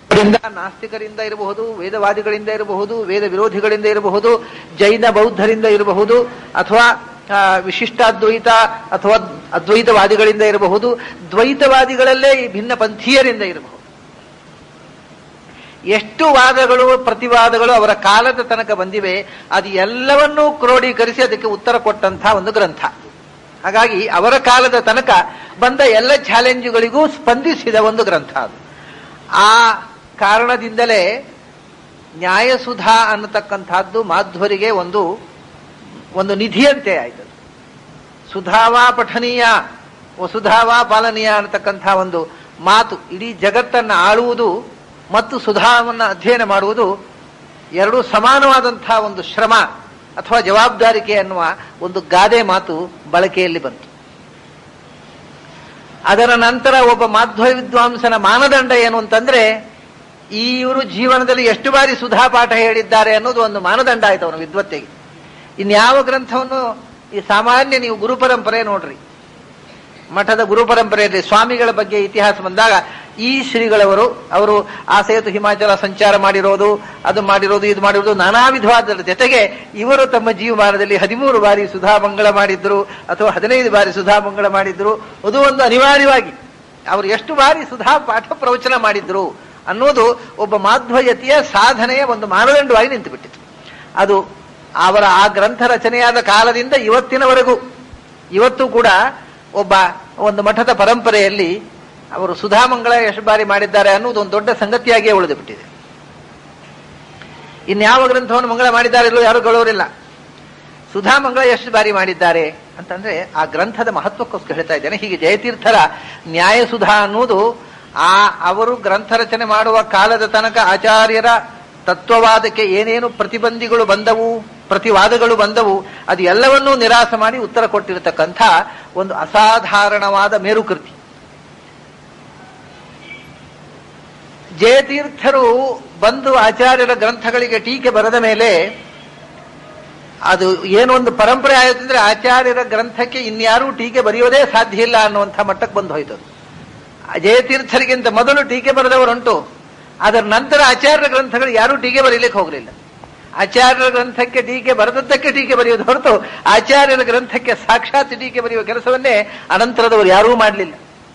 ರಿಂದ ನಾಸ್ತಿಕರಿಂದ ಇರಬಹುದು ವೇದವಾದಿಗಳಿಂದ ಇರಬಹುದು ವೇದ ವಿರೋಧಿಗಳಿಂದ ಇರಬಹುದು ಜೈನ ಬೌದ್ಧರಿಂದ ಇರಬಹುದು ಅಥವಾ ಆ, ವಿಶಿಷ್ಟಾದ್ವೈತ ಅಥವಾ ಅದ್ವೈತವಾದಿಗಳಿಂದ ಇರಬಹುದು ದ್ವೈತವಾದಿಗಳಲ್ಲೇ ಈ ಭಿನ್ನ ಪಂಥೀಯರಿಂದ ಇರಬಹುದು ಎಷ್ಟು ವಾದಗಳು ಪ್ರತಿವಾದಗಳು ಅವರ ಕಾಲದ ತನಕ ಬಂದಿವೆ ಅದು ಎಲ್ಲವನ್ನೂ ಕ್ರೋಢೀಕರಿಸಿ ಅದಕ್ಕೆ ಉತ್ತರ ಕೊಟ್ಟಂತಹ ಒಂದು ಗ್ರಂಥ ಹಾಗಾಗಿ ಅವರ ಕಾಲದ ತನಕ ಬಂದ ಎಲ್ಲ ಚಾಲೆಂಜುಗಳಿಗೂ ಸ್ಪಂದಿಸಿದ ಒಂದು ಗ್ರಂಥ ಅದು ಆ ಕಾರಣದಿಂದಲೇ ನ್ಯಾಯಸುಧಾ ಅನ್ನತಕ್ಕಂಥದ್ದು ಮಾಧ್ವರಿಗೆ ಒಂದು ಒಂದು ನಿಧಿಯಂತೆ ಆಯ್ತು ಸುಧಾವಾ ಪಠನೀಯ ವಸುಧಾವಾ ಪಾಲನೀಯ ಅನ್ನತಕ್ಕಂಥ ಒಂದು ಮಾತು ಇಡೀ ಜಗತ್ತನ್ನು ಆಳುವುದು ಮತ್ತು ಸುಧಾವನ್ನ ಅಧ್ಯಯನ ಮಾಡುವುದು ಎರಡೂ ಸಮಾನವಾದಂತಹ ಒಂದು ಶ್ರಮ ಅಥವಾ ಜವಾಬ್ದಾರಿಕೆ ಅನ್ನುವ ಒಂದು ಗಾದೆ ಮಾತು ಬಳಕೆಯಲ್ಲಿ ಬಂತು ಅದರ ನಂತರ ಒಬ್ಬ ಮಾಧ್ವ ವಿದ್ವಾಂಸನ ಮಾನದಂಡ ಏನು ಅಂತಂದ್ರೆ ಈ ಇವರು ಜೀವನದಲ್ಲಿ ಎಷ್ಟು ಬಾರಿ ಸುಧಾ ಪಾಠ ಹೇಳಿದ್ದಾರೆ ಅನ್ನೋದು ಒಂದು ಮಾನದಂಡ ಆಯ್ತು ಅವನ ವಿದ್ವತ್ತೆಗೆ ಇನ್ಯಾವ ಗ್ರಂಥವನ್ನು ಈ ಸಾಮಾನ್ಯ ನೀವು ಗುರು ಪರಂಪರೆ ನೋಡ್ರಿ ಮಠದ ಗುರು ಪರಂಪರೆಯಲ್ಲಿ ಸ್ವಾಮಿಗಳ ಬಗ್ಗೆ ಇತಿಹಾಸ ಬಂದಾಗ ಈ ಶ್ರೀಗಳವರು ಅವರು ಆ ಸೇತು ಹಿಮಾಚಲ ಸಂಚಾರ ಮಾಡಿರೋದು ಅದು ಮಾಡಿರೋದು ಇದು ಮಾಡಿರೋದು ನಾನಾ ವಿಧವಾದರ ಜೊತೆಗೆ ಇವರು ತಮ್ಮ ಜೀವಮಾನದಲ್ಲಿ ಹದಿಮೂರು ಬಾರಿ ಸುಧಾಮಂಗಳ ಮಾಡಿದ್ರು ಅಥವಾ ಹದಿನೈದು ಬಾರಿ ಸುಧಾಮಂಗಳ ಮಾಡಿದ್ರು ಅದು ಒಂದು ಅನಿವಾರ್ಯವಾಗಿ ಅವರು ಎಷ್ಟು ಬಾರಿ ಸುಧಾ ಪಾಠ ಪ್ರವಚನ ಮಾಡಿದ್ರು ಅನ್ನೋದು ಒಬ್ಬ ಮಾಧ್ವಯತಿಯ ಸಾಧನೆಯ ಒಂದು ಮಾನದಂಡವಾಗಿ ನಿಂತುಬಿಟ್ಟಿತು ಅದು ಅವರ ಆ ಗ್ರಂಥ ರಚನೆಯಾದ ಕಾಲದಿಂದ ಇವತ್ತಿನವರೆಗೂ ಇವತ್ತು ಕೂಡ ಒಬ್ಬ ಒಂದು ಮಠದ ಪರಂಪರೆಯಲ್ಲಿ ಅವರು ಸುಧಾಮಂಗಳ ಎಷ್ಟು ಬಾರಿ ಮಾಡಿದ್ದಾರೆ ಅನ್ನೋದು ಒಂದು ದೊಡ್ಡ ಸಂಗತಿಯಾಗಿಯೇ ಉಳಿದು ಬಿಟ್ಟಿದೆ ಇನ್ಯಾವ ಗ್ರಂಥವನ್ನು ಮಂಗಳ ಮಾಡಿದ್ದಾರೆ ಇಲ್ಲೋ ಯಾರು ಗಳೋರಿಲ್ಲ ಸುಧಾಮಂಗಳ ಎಷ್ಟು ಬಾರಿ ಮಾಡಿದ್ದಾರೆ ಅಂತಂದ್ರೆ ಆ ಗ್ರಂಥದ ಮಹತ್ವಕ್ಕೋಸ್ಕರ ಹೇಳ್ತಾ ಇದ್ದೇನೆ ಹೀಗೆ ಜಯತೀರ್ಥರ ನ್ಯಾಯಸುಧಾ ಅನ್ನುವುದು ಆ ಅವರು ಗ್ರಂಥ ರಚನೆ ಮಾಡುವ ಕಾಲದ ತನಕ ಆಚಾರ್ಯರ ತತ್ವವಾದಕ್ಕೆ ಏನೇನು ಪ್ರತಿಬಂಧಿಗಳು ಬಂದವು ಪ್ರತಿವಾದಗಳು ಬಂದವು ಅದು ಎಲ್ಲವನ್ನೂ ನಿರಾಸ ಮಾಡಿ ಉತ್ತರ ಕೊಟ್ಟಿರತಕ್ಕಂಥ ಒಂದು ಅಸಾಧಾರಣವಾದ ಮೇರುಕೃತಿ ಜಯತೀರ್ಥರು ಬಂದು ಆಚಾರ್ಯರ ಗ್ರಂಥಗಳಿಗೆ ಟೀಕೆ ಬರೆದ ಮೇಲೆ ಅದು ಏನೊಂದು ಪರಂಪರೆ ಆಯಿತು ಅಂದ್ರೆ ಆಚಾರ್ಯರ ಗ್ರಂಥಕ್ಕೆ ಇನ್ಯಾರೂ ಟೀಕೆ ಬರೆಯೋದೇ ಸಾಧ್ಯ ಇಲ್ಲ ಅನ್ನುವಂಥ ಮಟ್ಟಕ್ಕೆ ಬಂದು ಹೋಯ್ತು ಅದು. ಜಯತೀರ್ಥರಿಗಿಂತ ಮೊದಲು ಟೀಕೆ ಬರೆದವರುಂಟು ಅದರ ನಂತರ ಆಚಾರ್ಯರ ಗ್ರಂಥಗಳು ಯಾರೂ ಟೀಕೆ ಬರೀಲಿಕ್ಕೆ ಹೋಗಲಿಲ್ಲ ಆಚಾರ್ಯರ ಗ್ರಂಥಕ್ಕೆ ಟೀಕೆ ಬರೆದದ್ದಕ್ಕೆ ಟೀಕೆ ಬರೆಯೋದು ಹೊರತು ಆಚಾರ್ಯರ ಗ್ರಂಥಕ್ಕೆ ಸಾಕ್ಷಾತ್ ಟೀಕೆ ಬರೆಯುವ ಕೆಲಸವನ್ನೇ ಅನಂತರದವರು ಯಾರೂ ಮಾಡಲಿಲ್ಲ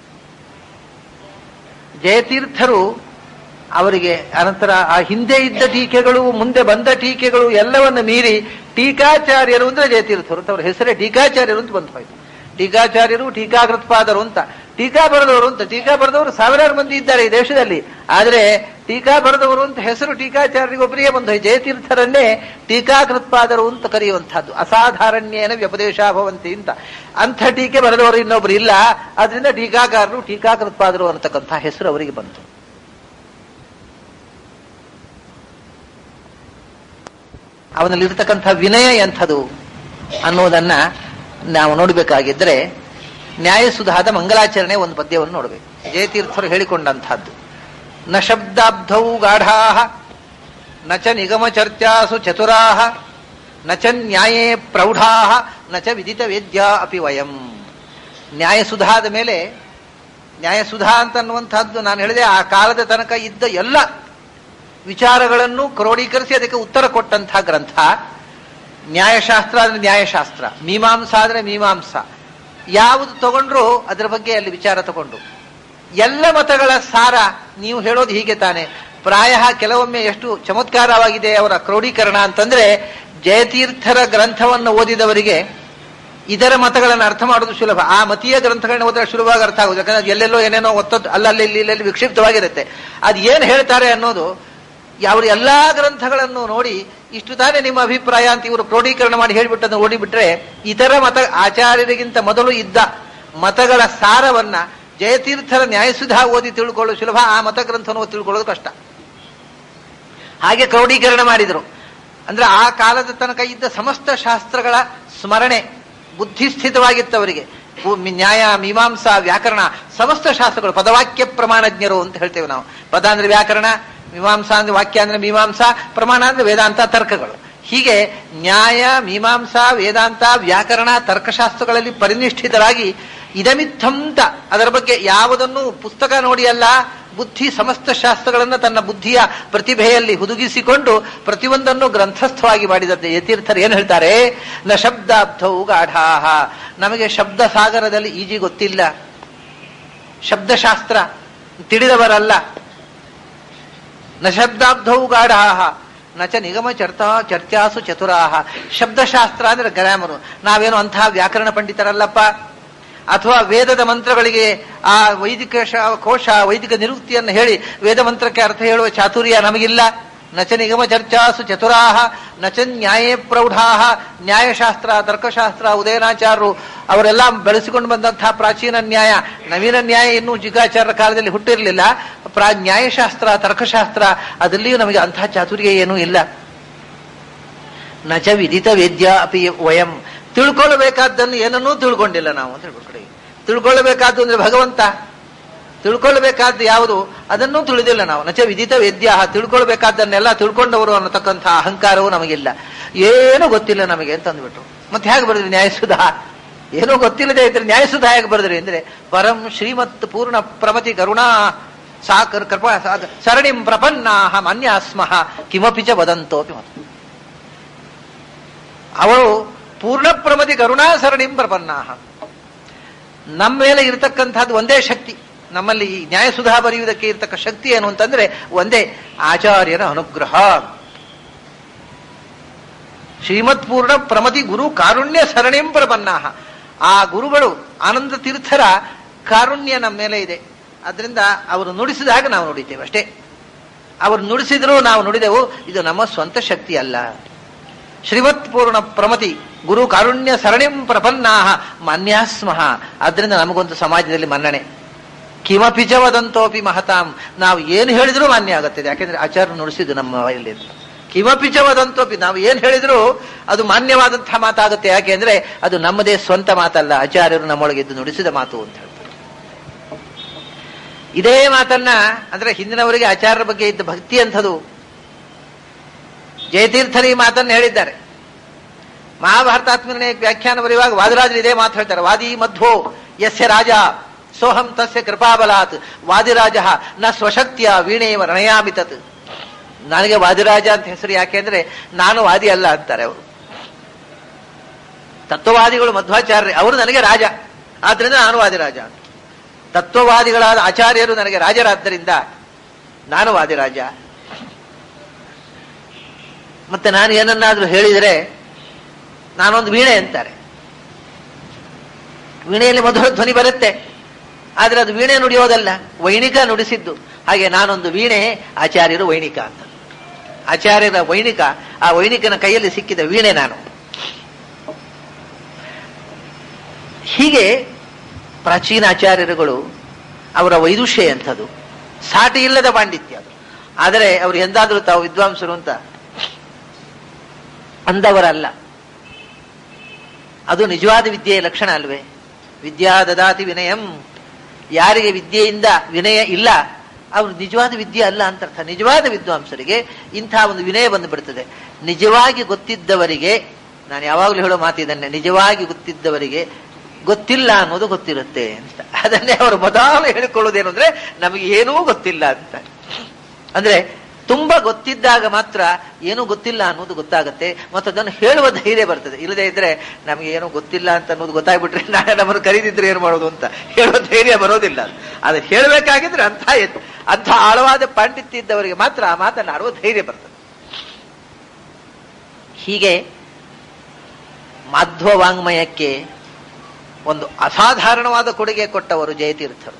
ಜಯತೀರ್ಥರು ಅವರಿಗೆ ಅನಂತರ ಆ ಹಿಂದೆ ಇದ್ದ ಟೀಕೆಗಳು ಮುಂದೆ ಬಂದ ಟೀಕೆಗಳು ಎಲ್ಲವನ್ನು ಮೀರಿ ಟೀಕಾಚಾರ್ಯರು ಅಂದ್ರೆ ಜಯತೀರ್ಥರು ಅಂತ ಅವ್ರ ಹೆಸರೇ ಟೀಕಾಚಾರ್ಯರು ಅಂತ ಬಂದು ಹೋಯ್ತು ಟೀಕಾಚಾರ್ಯರು ಟೀಕಾಕೃತ್ಪಾದರು ಅಂತ ಟೀಕಾ ಬರೆದವರು ಅಂತ ಟೀಕಾ ಬರೆದವರು ಸಾವಿರಾರು ಮಂದಿ ಇದ್ದಾರೆ ಈ ದೇಶದಲ್ಲಿ ಆದ್ರೆ ಟೀಕಾ ಬರೆದವರು ಅಂತ ಹೆಸರು ಟೀಕಾಚಾರ್ಯರಿಗೊಬ್ಬರಿಗೆ ಬಂದು ಹೋಯ್ತು ಜಯತೀರ್ಥರನ್ನೇ ಟೀಕಾಕೃತ್ಪಾದರು ಅಂತ ಕರೆಯುವಂತಹದ್ದು ಅಸಾಧಾರಣ್ಯೇನ ವ್ಯಪದೇಶ ಭವಂತಿ ಅಂತ ಅಂಥ ಟೀಕೆ ಬರೆದವರು ಇನ್ನೊಬ್ರು ಇಲ್ಲ ಆದ್ರಿಂದ ಟೀಕಾಕಾರರು ಟೀಕಾಕೃತ್ಪಾದರು ಅನ್ನತಕ್ಕಂಥ ಹೆಸರು ಅವರಿಗೆ ಬಂತು ಅವನಲ್ಲಿರ್ತಕ್ಕಂಥ ವಿನಯ ಎಂಥದು ಅನ್ನೋದನ್ನ ನಾವು ನೋಡಬೇಕಾಗಿದ್ರೆ ನ್ಯಾಯಸುಧಾದ ಮಂಗಲಾಚರಣೆ ಒಂದು ಪದ್ಯವನ್ನು ನೋಡಬೇಕು ಜಯತೀರ್ಥರು ಹೇಳಿಕೊಂಡಂತಹದ್ದು ನ ಶಬ್ದಾಬ್ಧೌ ಗಾಢಾ ನ ಚ ನಿಗಮ ಚರ್ಚಾಸು ಚತುರಾ ನ ಚ ನ್ಯಾಯೇ ಪ್ರೌಢಾ ನ ಚ ವಿದಿತ ವೇದ್ಯ ಅಪಿ ವಯಂ ನ್ಯಾಯಸುಧಾದ ಮೇಲೆ ನ್ಯಾಯಸುಧಾ ಅಂತನ್ನುವಂತಹದ್ದು ನಾನು ಹೇಳಿದೆ ಆ ಕಾಲದ ತನಕ ಇದ್ದ ಎಲ್ಲ ವಿಚಾರಗಳನ್ನು ಕ್ರೋಢೀಕರಿಸಿ ಅದಕ್ಕೆ ಉತ್ತರ ಕೊಟ್ಟಂತಹ ಗ್ರಂಥ ನ್ಯಾಯಶಾಸ್ತ್ರ ಅಂದ್ರೆ ನ್ಯಾಯಶಾಸ್ತ್ರ ಮೀಮಾಂಸಾ ಅಂದ್ರೆ ಮೀಮಾಂಸಾ ಯಾವುದು ತಗೊಂಡ್ರು ಅದರ ಬಗ್ಗೆ ಅಲ್ಲಿ ವಿಚಾರ ತಗೊಂಡು ಎಲ್ಲ ಮತಗಳ ಸಾರ ನೀವು ಹೇಳೋದು ಹೀಗೆ ತಾನೆ ಪ್ರಾಯ ಕೆಲವೊಮ್ಮೆ ಎಷ್ಟು ಚಮತ್ಕಾರವಾಗಿದೆ ಅವರ ಕ್ರೋಢೀಕರಣ ಅಂತಂದ್ರೆ ಜಯತೀರ್ಥರ ಗ್ರಂಥವನ್ನು ಓದಿದವರಿಗೆ ಇದರ ಮತಗಳನ್ನು ಅರ್ಥ ಮಾಡೋದು ಸುಲಭ ಆ ಮತೀಯ ಗ್ರಂಥಗಳನ್ನ ಓದಿದ್ರೆ ಸುಲಭವಾಗಿ ಅರ್ಥ ಆಗುದು ಯಾಕಂದ್ರೆ ಅದು ಎಲ್ಲೆಲ್ಲೋ ಏನೇನೋ ಒತ್ತದ್ದು ಅಲ್ಲಲ್ಲಿ ಇಲ್ಲಿ ಇಲ್ಲೆಲ್ಲಿ ವಿಕ್ಷಿಪ್ತವಾಗಿರುತ್ತೆ ಅದು ಏನ್ ಹೇಳ್ತಾರೆ ಅನ್ನೋದು ಅವರು ಎಲ್ಲಾ ಗ್ರಂಥಗಳನ್ನು ನೋಡಿ ಇಷ್ಟು ತಾನೇ ನಿಮ್ಮ ಅಭಿಪ್ರಾಯ ಅಂತ ಇವರು ಕ್ರೋಢೀಕರಣ ಮಾಡಿ ಹೇಳಿಬಿಟ್ಟನ್ನು ಓಡಿಬಿಟ್ರೆ ಇತರ ಮತ ಆಚಾರ್ಯರಿಗಿಂತ ಮೊದಲು ಇದ್ದ ಮತಗಳ ಸಾರವನ್ನ ಜಯತೀರ್ಥರ ನ್ಯಾಯಸುಧಾ ಓದಿ ತಿಳ್ಕೊಳ್ಳೋದು ಸುಲಭ ಆ ಮತ ಗ್ರಂಥವನ್ನು ಓದಿ ತಿಳ್ಕೊಳ್ಳೋದು ಕಷ್ಟ ಹಾಗೆ ಕ್ರೋಢೀಕರಣ ಮಾಡಿದರು ಅಂದ್ರೆ ಆ ಕಾಲದ ತನಕ ಇದ್ದ ಸಮಸ್ತ ಶಾಸ್ತ್ರಗಳ ಸ್ಮರಣೆ ಬುದ್ಧಿಸ್ಥಿತವಾಗಿತ್ತು ಅವರಿಗೆ ಭೂ- ನ್ಯಾಯ ಮೀಮಾಂಸಾ ವ್ಯಾಕರಣ ಸಮಸ್ತ ಶಾಸ್ತ್ರಗಳು ಪದವಾಕ್ಯ ಪ್ರಮಾಣಜ್ಞರು ಅಂತ ಹೇಳ್ತೇವೆ ನಾವು ಪದ ಅಂದ್ರೆ ವ್ಯಾಕರಣ ಮೀಮಾಂಸಾ ಅಂದ್ರೆ ವಾಕ್ಯ ಅಂದ್ರೆ ಮೀಮಾಂಸಾ ಪ್ರಮಾಣ ಅಂದ್ರೆ ವೇದಾಂತ ತರ್ಕಗಳು ಹೀಗೆ ನ್ಯಾಯ ಮೀಮಾಂಸಾ ವೇದಾಂತ ವ್ಯಾಕರಣ ತರ್ಕಶಾಸ್ತ್ರಗಳಲ್ಲಿ ಪರಿನಿಷ್ಠಿತರಾಗಿ ಇದಮಿತ್ತಂತ ಅದರ ಬಗ್ಗೆ ಯಾವುದನ್ನು ಪುಸ್ತಕ ನೋಡಿ ಅಲ್ಲ ಬುದ್ಧಿ ಸಮಸ್ತ ಶಾಸ್ತ್ರಗಳನ್ನು ತನ್ನ ಬುದ್ಧಿಯ ಪ್ರತಿಭೆಯಲ್ಲಿ ಹುದುಗಿಸಿಕೊಂಡು ಪ್ರತಿಯೊಂದನ್ನು ಗ್ರಂಥಸ್ಥವಾಗಿ ಮಾಡಿದಂತೆ ಯತೀರ್ಥರು ಏನು ಹೇಳ್ತಾರೆ ನ ಶಬ್ದಾಬ್ಧವು ಗಾಢಾಹ ನಮಗೆ ಶಬ್ದ ಸಾಗರದಲ್ಲಿ ಈಜಿ ಗೊತ್ತಿಲ್ಲ ಶಬ್ದಶಾಸ್ತ್ರ ತಿಳಿದವರಲ್ಲ ನ ಶಬ್ದಾಬ್ಧವು ಗಾಢಾಹ ನಚ ನಿಗಮ ಚರ್ತಾ ಚರ್ಚಾಸು ಚತುರಾಹ ಶಬ್ದಶಾಸ್ತ್ರ ಅಂದ್ರೆ ಗ್ರಾಮರು ನಾವೇನು ಅಂತಹ ವ್ಯಾಕರಣ ಪಂಡಿತರಲ್ಲಪ್ಪ ಅಥವಾ ವೇದದ ಮಂತ್ರಗಳಿಗೆ ಆ ವೈದಿಕ ಶ- ಕೋಶ ವೈದಿಕ ನಿವೃತ್ತಿಯನ್ನು ಹೇಳಿ ವೇದ ಮಂತ್ರಕ್ಕೆ ಅರ್ಥ ಹೇಳುವ ಚಾತುರ್ಯ ನಮಗಿಲ್ಲ ನಚ ನಿಗಮ ಚರ್ಚಾಸು ಚತುರಾಹ ನಚ ನ್ಯಾಯೇ ಪ್ರೌಢಾಹ ನ್ಯಾಯಶಾಸ್ತ್ರ ತರ್ಕಶಾಸ್ತ್ರ ಉದಯನಾಚಾರ್ಯರು ಅವರೆಲ್ಲ ಬೆಳೆಸಿಕೊಂಡು ಬಂದಂತಹ ಪ್ರಾಚೀನ ನ್ಯಾಯ ನವೀನ ನ್ಯಾಯ ಇನ್ನೂ ಜಿಗಾಚಾರ್ಯರ ಕಾಲದಲ್ಲಿ ಹುಟ್ಟಿರಲಿಲ್ಲ ಪ್ರಾ ನ್ಯಾಯಶಾಸ್ತ್ರ ತರ್ಕಶಾಸ್ತ್ರ ಅದರಲ್ಲಿಯೂ ನಮಗೆ ಅಂತಹ ಚಾತುರ್ಯ ಏನೂ ಇಲ್ಲ ನಚ ವಿದಿತ ವೇದ್ಯ ಅಪಿ ವಯಂ ತಿಳ್ಕೊಳ್ಳಬೇಕಾದ್ದನ್ನು ಏನನ್ನೂ ತಿಳ್ಕೊಂಡಿಲ್ಲ ನಾವು ಅಂತ ಹೇಳ್ಬಿಟ್ಟು ಕಡೆಗೆ ತಿಳ್ಕೊಳ್ಳಬೇಕಾದ್ದು ಅಂದ್ರೆ ಭಗವಂತ ತಿಳ್ಕೊಳ್ಬೇಕಾದ್ದು ಯಾವುದು ಅದನ್ನೂ ತಿಳಿದಿಲ್ಲ ನಾವು ನಚ ವಿದಿತ ವೇದ್ಯ ತಿಳ್ಕೊಳ್ಬೇಕಾದ್ದನ್ನೆಲ್ಲ ತಿಳ್ಕೊಂಡವರು ಅನ್ನತಕ್ಕಂಥ ಅಹಂಕಾರವು ನಮಗಿಲ್ಲ ಏನೂ ಗೊತ್ತಿಲ್ಲ ನಮಗೆ ಅಂತ ಅಂದ್ಬಿಟ್ರು ಮತ್ತೆ ಹೇಗೆ ಬರೆದ್ರಿ ನ್ಯಾಯಸುಧಾ ಏನೂ ಗೊತ್ತಿಲ್ಲದೆ ಇದ್ರೆ ನ್ಯಾಯಸುಧಾ ಹೇಗೆ ಬರೆದ್ರಿ ಅಂದ್ರೆ ಪರಂ ಶ್ರೀಮತ್ ಪೂರ್ಣ ಪ್ರಮತಿ ಕರುಣಾ ಸಾಕರ್ ಕೃಪಾ ಸಾಗ- ಸರಣಿಂ ಪ್ರಪನ್ನಾಹ ಮನ್ಯಾಸ್ಮಃ ಕಿಮಪಿ ಚ ವದಂತೋಪಿ ಮತ ಅವಳು ಪೂರ್ಣ ಪ್ರಮತಿ ಕರುಣಾ ಸರಣಿಂ ಪ್ರಪನ್ನಾಹ ನಮ್ಮ ಮೇಲೆ ಇರತಕ್ಕಂಥದ್ದು ಒಂದೇ ಶಕ್ತಿ ನಮ್ಮಲ್ಲಿ ಈ ನ್ಯಾಯಸುಧಾ ಬರೆಯುವುದಕ್ಕೆ ಇರತಕ್ಕ ಶಕ್ತಿ ಏನು ಅಂತಂದ್ರೆ ಒಂದೇ ಆಚಾರ್ಯರ ಅನುಗ್ರಹ ಶ್ರೀಮತ್ ಪೂರ್ಣ ಪ್ರಮತಿ ಗುರು ಕಾರುಣ್ಯ ಸರಣಿಂ ಪ್ರಪನ್ನಾಹ ಆ ಗುರುಗಳು ಆನಂದ ತೀರ್ಥರ ಕಾರುಣ್ಯ ನಮ್ಮ ಮೇಲೆ ಇದೆ ಅದರಿಂದ ಅವರು ನುಡಿಸಿದಾಗ ನಾವು ನುಡಿತೇವೆ ಅಷ್ಟೇ ಅವರು ನುಡಿಸಿದ್ರು ನಾವು ನುಡಿದೆವು ಇದು ನಮ್ಮ ಸ್ವಂತ ಶಕ್ತಿ ಅಲ್ಲ ಶ್ರೀಮತ್ ಪೂರ್ಣ ಪ್ರಮತಿ ಗುರು ಕಾರುಣ್ಯ ಸರಣಿಂ ಪ್ರಪನ್ನಾಹ ಮಾನ್ಯಾಸ್ಮಃ ಅದರಿಂದ ನಮಗೊಂದು ಸಮಾಜದಲ್ಲಿ ಮನ್ನಣೆ ಕಿಮಪಿ ಚ ವದಂತೋಪಿ ಮಹತಾಂ ನಾವು ಏನು ಹೇಳಿದ್ರೂ ಮಾನ್ಯ ಆಗುತ್ತದೆ ಯಾಕೆಂದ್ರೆ ಆಚಾರ್ಯ ನುಡಿಸಿದ್ದು ನಮ್ಮ ಬಾಯಲ್ಲಿ ಕಿಮಪಿ ಚ ವದಂತೋಪಿ ನಾವು ಏನು ಹೇಳಿದ್ರೂ ಅದು ಮಾನ್ಯವಾದಂತಹ ಮಾತಾಗುತ್ತೆ ಯಾಕೆಂದ್ರೆ ಅದು ನಮ್ಮದೇ ಸ್ವಂತ ಮಾತಲ್ಲ ಆಚಾರ್ಯರು ನಮ್ಮೊಳಗೆ ಇದ್ದು ನುಡಿಸಿದ ಮಾತು ಅಂತ ಹೇಳ್ತಾರೆ ಇದೇ ಮಾತನ್ನ ಅಂದ್ರೆ ಹಿಂದಿನವರಿಗೆ ಆಚಾರ್ಯರ ಬಗ್ಗೆ ಇದ್ದ ಭಕ್ತಿ ಅಂಥದ್ದು ಜಯತೀರ್ಥರು ಈ ಮಾತನ್ನು ಹೇಳಿದ್ದಾರೆ ಮಹಾಭಾರತಾತ್ಮನೇ ವ್ಯಾಖ್ಯಾನ ಬರೆಯುವಾಗ ವಾದಿರಾಜರು ಇದೇ ಮಾತು ಹೇಳ್ತಾರೆ ವಾದಿ ಮಧ್ವೋ ಯಸ್ಯ ರಾಜ ಸೋಹಂ ತಸ್ಯ ಕೃಪಾಬಲಾತ್ ವಾದಿರಾಜ ನ ಸ್ವಶಕ್ತಿಯ ವೀಣೇವ ರಣಯಾಮಿ ತತ್ ನನಗೆ ವಾದಿರಾಜ ಅಂತ ಹೆಸರು ಯಾಕೆಂದ್ರೆ ನಾನು ವಾದಿ ಅಲ್ಲ ಅಂತಾರೆ ಅವರು ತತ್ವವಾದಿಗಳು ಮಧ್ವಾಚಾರ್ಯ ಅವರು ನನಗೆ ರಾಜ ಆದ್ರಿಂದ ನಾನು ವಾದಿರಾಜ ಅಂತ ತತ್ವವಾದಿಗಳಾದ ಆಚಾರ್ಯರು ನನಗೆ ರಾಜರಾದ್ದರಿಂದ ನಾನು ವಾದಿರಾಜ ಮತ್ತೆ ನಾನು ಏನನ್ನಾದ್ರೂ ಹೇಳಿದರೆ ನಾನೊಂದು ವೀಣೆ ಅಂತಾರೆ ವೀಣೆಯಲ್ಲಿ ಮಧುರ ಧ್ವನಿ ಬರುತ್ತೆ ಆದ್ರೆ ಅದು ವೀಣೆ ನುಡಿಯೋದಲ್ಲ ವೈಣಿಕ ನುಡಿಸಿದ್ದು ಹಾಗೆ ನಾನೊಂದು ವೀಣೆ ಆಚಾರ್ಯರು ವೈಣಿಕ ಅಂತ ಆಚಾರ್ಯರ ವೈಣಿಕ ಆ ವೈಣಿಕನ ಕೈಯಲ್ಲಿ ಸಿಕ್ಕಿದ ವೀಣೆ ನಾನು ಹೀಗೆ ಪ್ರಾಚೀನ ಆಚಾರ್ಯರುಗಳು ಅವರ ವೈದುಷ್ಯ ಎಂಥದ್ದು ಸಾಟಿ ಇಲ್ಲದ ಪಾಂಡಿತ್ಯ ಅದು ಆದರೆ ಅವರು ಎಂದಾದರೂ ತಾವು ವಿದ್ವಾಂಸರು ಅಂತ ಅಂದವರಲ್ಲ ಅದು ನಿಜವಾದ ವಿದ್ಯೆಯ ಲಕ್ಷಣ ಅಲ್ವೇ ವಿದ್ಯಾ ದದಾತಿ ವಿನಯಂ ಯಾರಿಗೆ ವಿದ್ಯೆಯಿಂದ ವಿನಯ ಇಲ್ಲ ಅವರು ನಿಜವಾದ ವಿದ್ಯೆ ಅಲ್ಲ ಅಂತ ಅರ್ಥ ನಿಜವಾದ ವಿದ್ವಾಂಸರಿಗೆ ಇಂತಹ ಒಂದು ವಿನಯ ಬಂದು ಬಿಡ್ತದೆ ನಿಜವಾಗಿ ಗೊತ್ತಿದ್ದವರಿಗೆ ನಾನು ಯಾವಾಗಲೂ ಹೇಳೋ ಮಾತಿದನ್ನೇ ನಿಜವಾಗಿ ಗೊತ್ತಿದ್ದವರಿಗೆ ಗೊತ್ತಿಲ್ಲ ಅನ್ನೋದು ಗೊತ್ತಿರುತ್ತೆ ಅಂತ ಅದನ್ನೇ ಅವರು ಮೊದಲು ಹೇಳಿಕೊಳ್ಳುವುದೇನು ಅಂದ್ರೆ ನಮಗೆ ಏನೂ ಗೊತ್ತಿಲ್ಲ ಅಂತ ಅಂದ್ರೆ ತುಂಬಾ ಗೊತ್ತಿದ್ದಾಗ ಮಾತ್ರ ಏನೂ ಗೊತ್ತಿಲ್ಲ ಅನ್ನೋದು ಗೊತ್ತಾಗುತ್ತೆ ಮತ್ತು ಅದನ್ನು ಹೇಳುವ ಧೈರ್ಯ ಬರ್ತದೆ ಇಲ್ಲದೆ ಇದ್ರೆ ನಮಗೆ ಏನೂ ಗೊತ್ತಿಲ್ಲ ಅಂತ ಅನ್ನೋದು ಗೊತ್ತಾಗ್ಬಿಟ್ರೆ ನಾಳೆ ನಮ್ಮನ್ನು ಕರೀದಿದ್ರೆ ಏನು ಮಾಡೋದು ಅಂತ ಹೇಳುವ ಧೈರ್ಯ ಬರೋದಿಲ್ಲ ಅದು ಹೇಳಬೇಕಾಗಿದ್ರೆ ಅಂಥ ಎತ್- ಅಂಥ ಆಳವಾದ ಪಾಂಡಿತ್ಯ ಇದ್ದವರಿಗೆ ಮಾತ್ರ ಆ ಮಾತನ್ನು ಆಡುವ ಧೈರ್ಯ ಬರ್ತದೆ ಹೀಗೆ ಮಾಧ್ವ ವಾಂಗ್ಮಯಕ್ಕೆ ಒಂದು ಅಸಾಧಾರಣವಾದ ಕೊಡುಗೆ ಕೊಟ್ಟವರು ಜಯತೀರ್ಥರು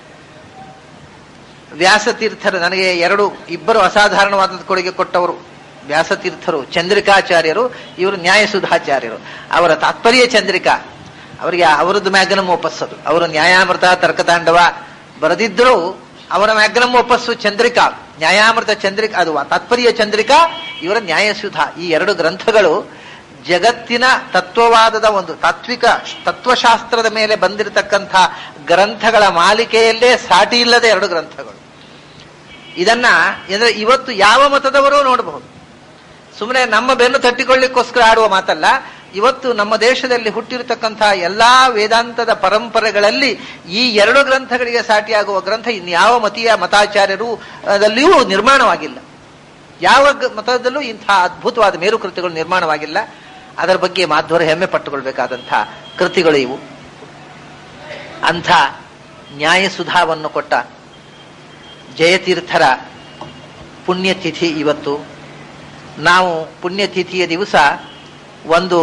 ವ್ಯಾಸತೀರ್ಥರು ನನಗೆ ಎರಡು ಇಬ್ಬರು ಅಸಾಧಾರಣವಾದ ಕೊಡುಗೆ ಕೊಟ್ಟವರು ವ್ಯಾಸತೀರ್ಥರು ಚಂದ್ರಿಕಾಚಾರ್ಯರು ಇವರು ನ್ಯಾಯಸುಧಾಚಾರ್ಯರು ಅವರ ತಾತ್ಪರ್ಯ ಚಂದ್ರಿಕಾ ಅವರಿಗೆ ಅವರದ್ದು ಮ್ಯಾಗ್ನಮ್ ಒಪ್ಪಸ್ಸದು ಅವರು ನ್ಯಾಯಾಮೃತ ತರ್ಕತಾಂಡವ ಬರೆದಿದ್ದರೂ ಅವರ ಮ್ಯಾಗ್ನಮ್ ಒಪ್ಪಸ್ಸು ಚಂದ್ರಿಕಾ ನ್ಯಾಯಾಮೃತ ಚಂದ್ರಿಕಾ ಅದು ತಾತ್ಪರ್ಯ ಚಂದ್ರಿಕಾ ಇವರ ನ್ಯಾಯಸುಧ ಈ ಎರಡು ಗ್ರಂಥಗಳು ಜಗತ್ತಿನ ತತ್ವವಾದದ ಒಂದು ತಾತ್ವಿಕ ತತ್ವಶಾಸ್ತ್ರದ ಮೇಲೆ ಬಂದಿರತಕ್ಕಂಥ ಗ್ರಂಥಗಳ ಮಾಲಿಕೆಯಲ್ಲೇ ಸಾಟಿ ಇಲ್ಲದ ಎರಡು ಗ್ರಂಥಗಳು ಇದನ್ನ ಅಂದ್ರೆ ಇವತ್ತು ಯಾವ ಮತದವರೂ ನೋಡಬಹುದು ಸುಮ್ಮನೆ ನಮ್ಮ ಬೆನ್ನು ತಟ್ಟಿಕೊಳ್ಳಿಕ್ಕೋಸ್ಕರ ಆಡುವ ಮಾತಲ್ಲ ಇವತ್ತು ನಮ್ಮ ದೇಶದಲ್ಲಿ ಹುಟ್ಟಿರತಕ್ಕಂತಹ ಎಲ್ಲಾ ವೇದಾಂತದ ಪರಂಪರೆಗಳಲ್ಲಿ ಈ ಎರಡು ಗ್ರಂಥಗಳಿಗೆ ಸಾಟಿಯಾಗುವ ಗ್ರಂಥ ಇನ್ಯಾವ ಮತೀಯ ಮತಾಚಾರ್ಯರು ಅದಲ್ಲಿಯೂ ನಿರ್ಮಾಣವಾಗಿಲ್ಲ ಯಾವ ಗ- ಮತದಲ್ಲೂ ಇಂತಹ ಅದ್ಭುತವಾದ ಮೇರು ಕೃತಿಗಳು ನಿರ್ಮಾಣವಾಗಿಲ್ಲ ಅದರ ಬಗ್ಗೆ ಮಾಧ್ವರು ಹೆಮ್ಮೆ ಪಟ್ಟುಕೊಳ್ಬೇಕಾದಂತಹ ಕೃತಿಗಳು ಇವು ಅಂಥ ನ್ಯಾಯಸುಧಾವನ್ನು ಕೊಟ್ಟ ಜಯತೀರ್ಥರ ಪುಣ್ಯತಿಥಿ ಇವತ್ತು ನಾವು ಪುಣ್ಯತಿಥಿಯ ದಿವಸ ಒಂದು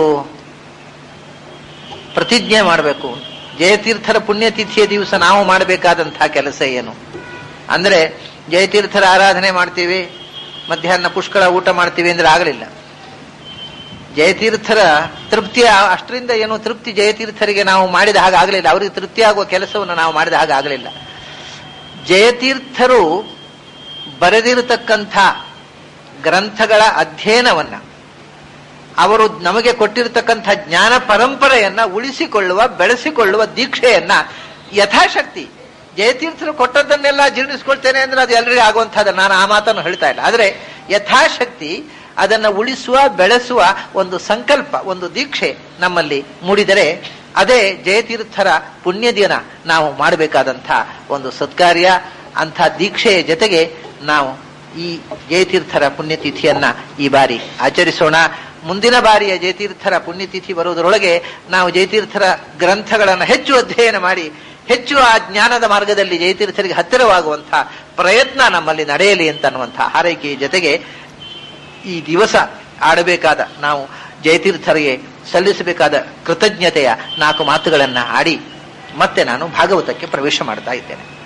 ಪ್ರತಿಜ್ಞೆ ಮಾಡಬೇಕು ಜಯತೀರ್ಥರ ಪುಣ್ಯತಿಥಿಯ ದಿವಸ ನಾವು ಮಾಡಬೇಕಾದಂತಹ ಕೆಲಸ ಏನು ಅಂದ್ರೆ ಜಯತೀರ್ಥರ ಆರಾಧನೆ ಮಾಡ್ತೀವಿ ಮಧ್ಯಾಹ್ನ ಪುಷ್ಕಳ ಊಟ ಮಾಡ್ತೀವಿ ಅಂದ್ರೆ ಆಗಲಿಲ್ಲ ಜಯತೀರ್ಥರ ತೃಪ್ತಿ ಆ- ಅಷ್ಟರಿಂದ ಏನು ತೃಪ್ತಿ ಜಯತೀರ್ಥರಿಗೆ ನಾವು ಮಾಡಿದ ಹಾಗೆ ಆಗಲಿಲ್ಲ ಅವರಿಗೆ ತೃಪ್ತಿ ಆಗುವ ಕೆಲಸವನ್ನು ನಾವು ಮಾಡಿದ ಹಾಗೆ ಆಗಲಿಲ್ಲ ಜಯತೀರ್ಥರು ಬರೆದಿರತಕ್ಕಂಥ ಗ್ರಂಥಗಳ ಅಧ್ಯಯನವನ್ನ ಅವರು ನಮಗೆ ಕೊಟ್ಟಿರತಕ್ಕಂಥ ಜ್ಞಾನ ಪರಂಪರೆಯನ್ನ ಉಳಿಸಿಕೊಳ್ಳುವ ಬೆಳೆಸಿಕೊಳ್ಳುವ ದೀಕ್ಷೆಯನ್ನ ಯಥಾಶಕ್ತಿ ಜಯತೀರ್ಥರು ಕೊಟ್ಟದ್ದನ್ನೆಲ್ಲ ಜೀರ್ಣಿಸ್ಕೊಳ್ತೇನೆ ಅಂದ್ರೆ ಅದು ಎಲ್ಲರಿಗೂ ಆಗುವಂತಹದ್ದು ನಾನು ಆ ಮಾತನ್ನು ಹೇಳ್ತಾ ಇಲ್ಲ ಆದ್ರೆ ಯಥಾಶಕ್ತಿ ಅದನ್ನ ಉಳಿಸುವ ಬೆಳೆಸುವ ಒಂದು ಸಂಕಲ್ಪ ಒಂದು ದೀಕ್ಷೆ ನಮ್ಮಲ್ಲಿ ಮೂಡಿದರೆ ಅದೇ ಜಯತೀರ್ಥರ ಪುಣ್ಯದಿನ ನಾವು ಮಾಡಬೇಕಾದಂಥ ಒಂದು ಸತ್ಕಾರ್ಯ ಅಂಥ ದೀಕ್ಷೆಯ ಜೊತೆಗೆ ನಾವು ಈ ಜಯತೀರ್ಥರ ಪುಣ್ಯತಿಥಿಯನ್ನ ಈ ಬಾರಿ ಆಚರಿಸೋಣ ಮುಂದಿನ ಬಾರಿಯ ಜಯತೀರ್ಥರ ಪುಣ್ಯತಿಥಿ ಬರುವುದರೊಳಗೆ ನಾವು ಜಯತೀರ್ಥರ ಗ್ರಂಥಗಳನ್ನು ಹೆಚ್ಚು ಅಧ್ಯಯನ ಮಾಡಿ ಹೆಚ್ಚು ಆ ಜ್ಞಾನದ ಮಾರ್ಗದಲ್ಲಿ ಜಯತೀರ್ಥರಿಗೆ ಹತ್ತಿರವಾಗುವಂತಹ ಪ್ರಯತ್ನ ನಮ್ಮಲ್ಲಿ ನಡೆಯಲಿ ಅಂತ ಅನ್ನುವಂತಹ ಹಾರೈಕೆಯ ಜೊತೆಗೆ ಈ ದಿವಸ ಆಡಬೇಕಾದ ನಾವು ಜಯತೀರ್ಥರಿಗೆ ಸಲ್ಲಿಸಬೇಕಾದ ಕೃತಜ್ಞತೆಯ ನಾಲ್ಕು ಮಾತುಗಳನ್ನ ಆಡಿ ಮತ್ತೆ ನಾನು ಭಾಗವತಕ್ಕೆ ಪ್ರವೇಶ ಮಾಡ್ತಾ ಇದ್ದೇನೆ